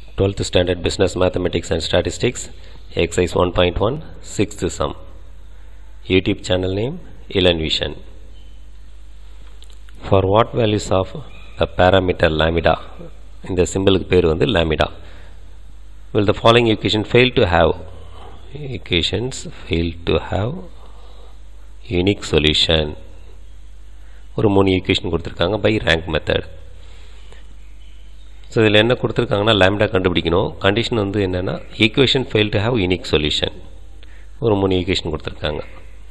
12th Standard Business Mathematics and Statistics, Exercise 1.1, 6th Sum. YouTube channel name Elan Vision. For what values of the parameter lambda, இந்த சிம்பிளுக்கு பேர் வந்து lambda, will the following equation fail to have? Equations fail to have unique solution. ஒரு மூணு equation கொடுத்துருக்காங்க by rank method so இதில் என்ன கொடுத்துருக்காங்கன்னா lambda கண்டுபிடிக்கணும் கண்டிஷன் வந்து என்னென்னா equation fail to have unique solution ஒரு மூணு ஈக்குவேஷன் கொடுத்துருக்காங்க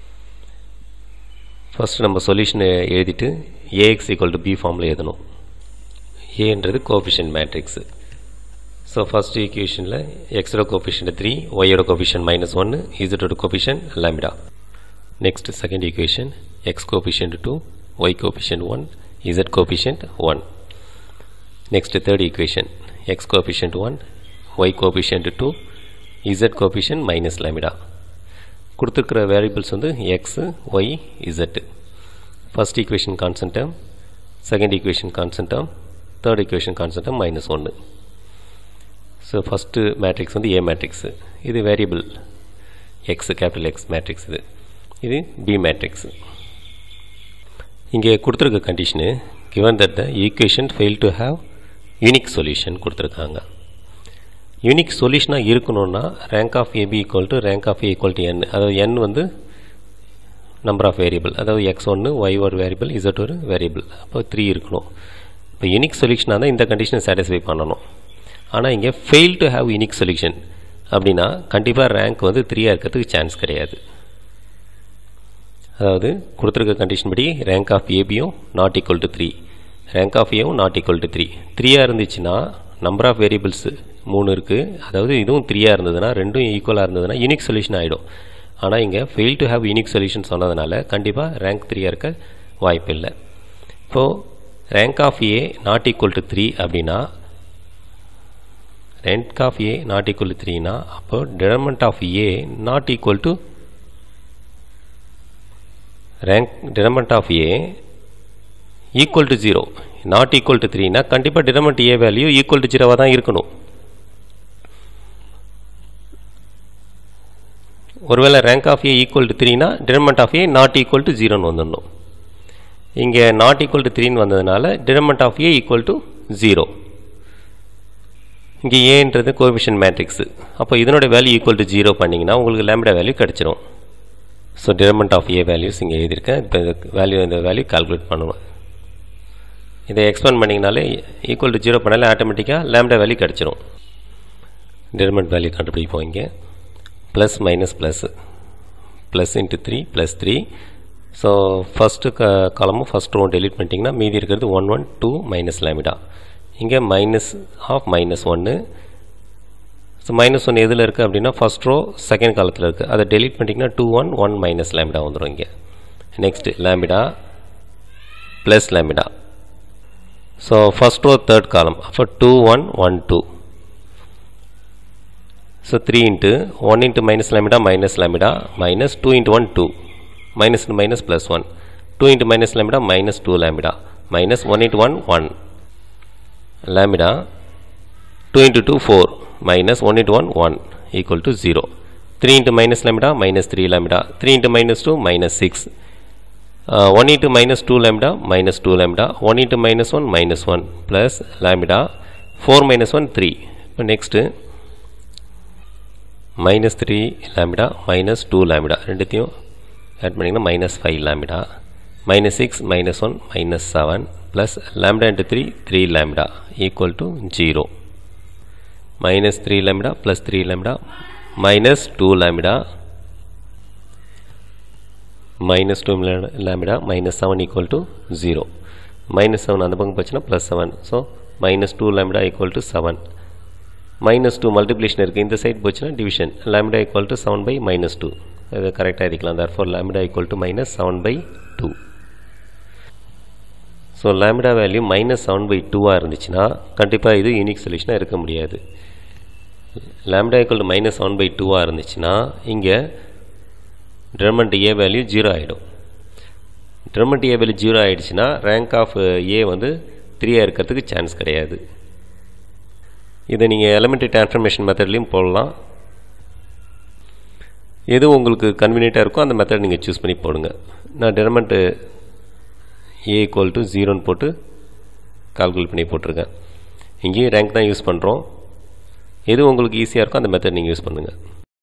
ஃபஸ்ட்டு நம்ம சொல்யூஷன் எழுதிட்டு ஏஎக்ஸ் ஈக்குவல் டு பி ஃபார்மில் எழுதணும் ஏன்றது கோஃபிஷியன் மேட்ரிக்ஸு ஸோ ஃபஸ்ட் ஈக்குவேஷனில் எக்ஸோட கோஃபிஷியன் த்ரீ ஒய்யோட கோஃபிஷியன் மைனஸ் ஒன்று இசட்டோட coefficient lambda next second equation x coefficient two y coefficient 1 z coefficient 1 next third equation x coefficient 1 y coefficient 2 z coefficient minus lambda கொடுத்துருக்கிற variables வந்து x y z first equation constant term second equation constant term third equation constant term minus ஒன்று so first matrix வந்து A matrix இது variable x capital x matrix இது இது B matrix இங்கே கொடுத்துருக்க condition given that the equation fail to have unique solution கொடுத்துருக்காங்க unique சொல்யூஷனாக இருக்கணும்னா rank of AB equal to rank of A equal to n அதாவது n வந்து நம்பர் ஆஃப் வேரியபிள் அதாவது எக்ஸ் ஒன்று ஒய் ஒரு வேரியபிள் இசட் ஒரு வேரியபிள் அப்போ த்ரீ இருக்கணும் இப்போ யூனிக் சொல்யூஷனாக தான் இந்த கண்டிஷனை சாட்டிஸ்ஃபை பண்ணணும் ஆனால் இங்கே fail to have unique solution அப்படின்னா கண்டிப்பாக ரேங்க் வந்து த்ரீயாக இருக்கிறதுக்கு சான்ஸ் கிடையாது அதாவது கொடுத்துருக்க கண்டிஷன் படி ரேங்க் ஆஃப் ஏபியும் not equal to three rank of ஏவும் நாட் ஈக்குவல் டு த்ரீ த்ரீயாக இருந்துச்சுன்னா நம்பர் ஆஃப் வேரியபிள்ஸ் மூணு இருக்குது அதாவது இதுவும் த்ரீயாக இருந்ததுன்னா ரெண்டும் ஈக்குவலாக இருந்ததுன்னா யூனிக் சொல்யூஷன் ஆகிடும் ஆனால் இங்கே fail to have unique solution சொன்னதுனால கண்டிப்பாக ரேங்க் த்ரீயாக இருக்க வாய்ப்பு இல்லை இப்போது rank of A not equal to three அப்படின்னா rank of A not equal to த்ரீனா அப்போ determinant of A not equal to rank determinant of A equal to zero not equal to த்ரீனா கண்டிப்பாக determinant A value equal to ஜீரோவாக தான் இருக்கணும் ஒருவேளை rank of A equal to த்ரீனா determinant of A not equal to ஜீரோன்னு வந்துடணும் இங்கே நாட் ஈக்குவல் டு த்ரீன்னு வந்ததுனால determinant of A equal to zero இங்கே ஏன்றது கோஎஃபிஷியன் மேட்ரிக்ஸு அப்போ இதனோட வேல்யூ ஈக்குவல் டு ஜீரோ பண்ணிங்கன்னா உங்களுக்கு லேம்டா வேல்யூ கிடச்சிரும் so determinant of A values இங்கே எழுதியிருக்கேன் இப்போ இந்த வேல்யூ இந்த வேல்யூ கால்குலேட் பண்ணுவேன் இதை எக்ஸ்பேண்ட் பண்ணிங்கனாலே ஈக்குவல் டு ஜீரோ பண்ணாலே ஆட்டோமேட்டிக்காக லேம்டா வேல்யூ கிடச்சிரும் டிடர்மெண்ட் வேல்யூ கண்டுபிடிப்போம் இங்கே plus minus plus plus into three plus three so first க காலமும் ஃபஸ்ட் ரோ டெலிட் பண்ணிட்டீங்கன்னா மீதி இருக்கிறது one one two minus lambda இங்கே மைனஸ் ஆஃப் மைனஸ் ஒன்று ஸோ மைனஸ் ஒன் எதில் இருக்குது அப்படின்னா ஃபஸ்ட் ரோ செகண்ட் காலத்தில் இருக்குது அதை டெலிட் பண்ணிட்டீங்கன்னா two one one minus lambda வந்துடும் இங்கே next lambda plus lambda so first row third column அப்போ two one one two so three into one into minus lambda minus lambda minus two into one two minus minus plus one two into minus lambda minus two lambda minus one into one one lambda two into two four minus 1 into 1 1 equal to 0 3 into minus lambda minus 3 lambda 3 into minus 2 minus 6 uh, 1 into minus 2 lambda minus 2 lambda 1 into minus 1 minus 1 plus lambda 4 minus 1 3 இப்போ next minus 3 lambda minus 2 lambda ரெண்டுத்தையும் add பண்ணிங்கன்னா minus 5 lambda minus 6 minus 1 minus 7 plus lambda into 3 3 lambda equal to 0 minus 3 lambda plus 3 lambda minus 2 lambda minus 2 lambda minus 7 equal to 0 minus 7 அந்த பக்கம் போச்சுன்னா plus 7 so minus 2 lambda equal to 7 minus 2 multiplication இருக்குது இந்த side போச்சுன்னா division lambda equal to 7 by minus 2 இது கரெக்டாக எழுதிக்கலாம் therefore lambda equal to minus 7 by 2 so lambda value minus seven by டூவாக இருந்துச்சுன்னா கண்டிப்பாக இது யூனிக் சொல்யூஷனாக இருக்க முடியாது lambda equal to minus seven by டூவாக இருந்துச்சுன்னா இங்கே டிடர்மெண்ட் ஏ வேல்யூ ஜீரோ ஆகிடும் டிடர்மெண்ட் ஏ வேல்யூ ஜீரோ ஆகிடுச்சுன்னா ரேங்க் ஆஃப் ஏ வந்து த்ரீயாக இருக்கிறதுக்கு சான்ஸ் கிடையாது இதை நீங்கள் எலமெண்ட்ரி டிரான்ஸ்ஃபர்மேஷன் மெத்தட்லேயும் போடலாம் எது உங்களுக்கு கன்வீனியண்ட்டாக இருக்கோ அந்த மெத்தட் நீங்கள் சூஸ் பண்ணி போடுங்க நான் டெர்மெண்ட்டு ஏ ஈக்குவல் டு ஜீரோன்னு போட்டு கால்குலேட் பண்ணி போட்டிருக்கேன் இங்கேயும் ரேங்க் தான் யூஸ் பண்ணுறோம் எது உங்களுக்கு ஈஸியாக இருக்கோ அந்த மெத்தட் நீங்கள் யூஸ் பண்ணுங்கள்